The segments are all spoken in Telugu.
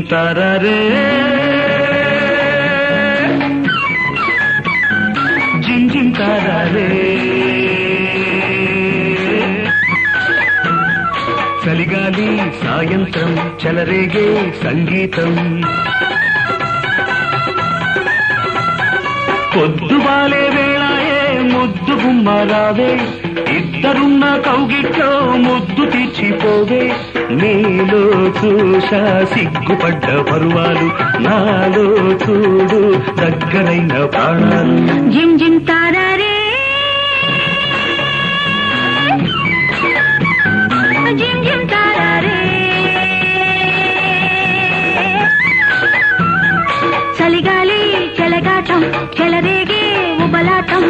తారారే జిమ్ జిమ్ తారారే చలిగాలి సాయంత్రం చెలరేగే సంగీతం పొద్దుబాలే వేళాయే ముద్దు గుమ్మరావే ఇద్దరున్న కౌగిట్లో ముద్దు తీర్చిపోవే నీలో చూసా సిగ్గుపడ్డ పరువాలు నాలో చూడు దగ్గరైన ప్రాణాలు జిమ్ జిమ్ తారారే జిమ్ జిమ్ తారారే చలిగాలి చెలగాటం చెలరేగే ఉబలాటం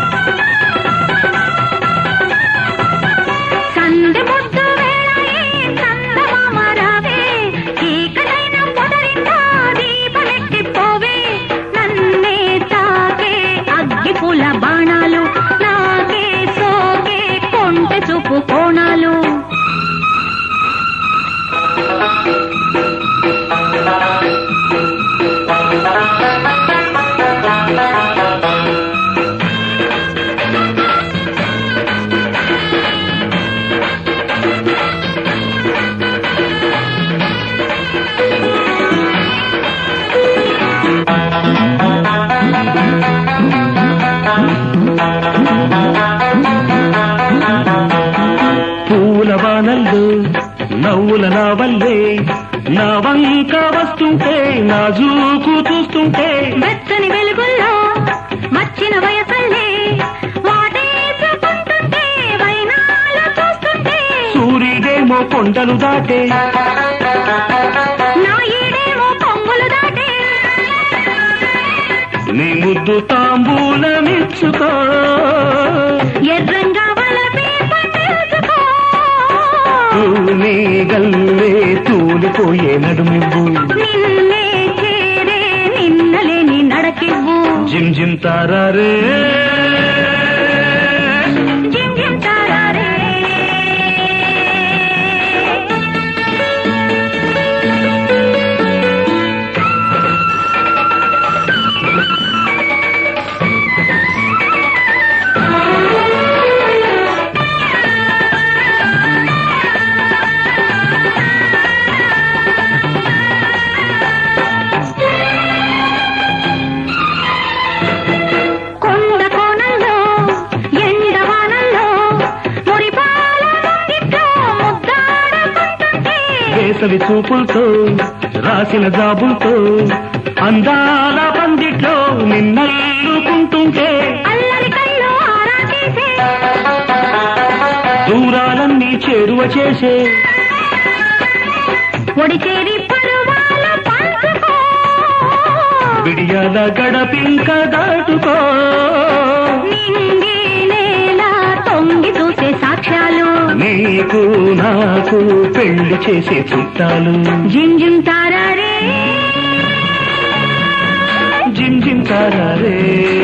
సందె ముద్దు వేళాయే చందమామ రావే చీకటైన పొదరింట దీపమెట్టిపోవే నన్నే తాకే అగ్గి పూల బాణాలు నాకే సోకే కొంటె చూపు కోణాలు పూల వానల్లో నవ్వుల నా వల్లే నా వంక వస్తుంటే నా జూకు చూస్తుంటే వెచ్చని వెలుగుల్లో మచ్చిన వయసల్లే వాటేసుకుంటుంటే వైనాలు చూస్తుంటే సూర్యుడేమో కొండలు దాటే నా ఈడేమో పొంగులు దాటే నీ ముద్దు తాంబూలమిచ్చుకో ఎర్రంగా వలపే పట్టేసుకో నీ గల్లే తూలిపోయే నడుమివ్వు నిన్నే చేరే నిన్నలేని నడకివ్వు జిమ్ జిమ్ తారారే జిమ్ జిమ్ తారారే కొండ కోణంలో ఎండవానల్లో మురిపాల ముంగిట్లో ముద్దాడుకుంటుంటే వేసవి చూపులతో రాసిన జాబులతో అందాల పందిట్లో నిన్నల్లుకుంటుంటే అల్లరి కళ్ళు ఆరా చేసే దూరాలన్నీ చేరువ చేసే ఒడి చేరి పరువాల పంచుకో విడియాల గడపింక దాటుకో నింగి నేల తొంగి చూసే సాక్ష్యాలు నీకు నాకు పెళ్లి చేసే చుట్టాలు జిమ్ జిమ్ తారారే జిమ్ జిమ్ తారారే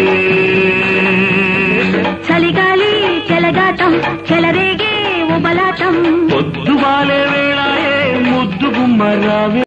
చలిగాలి చెలగాటం చెలరేగే ఉబలాటం పొద్దువాలే వేళాయే ముద్దు గుమ్మరావే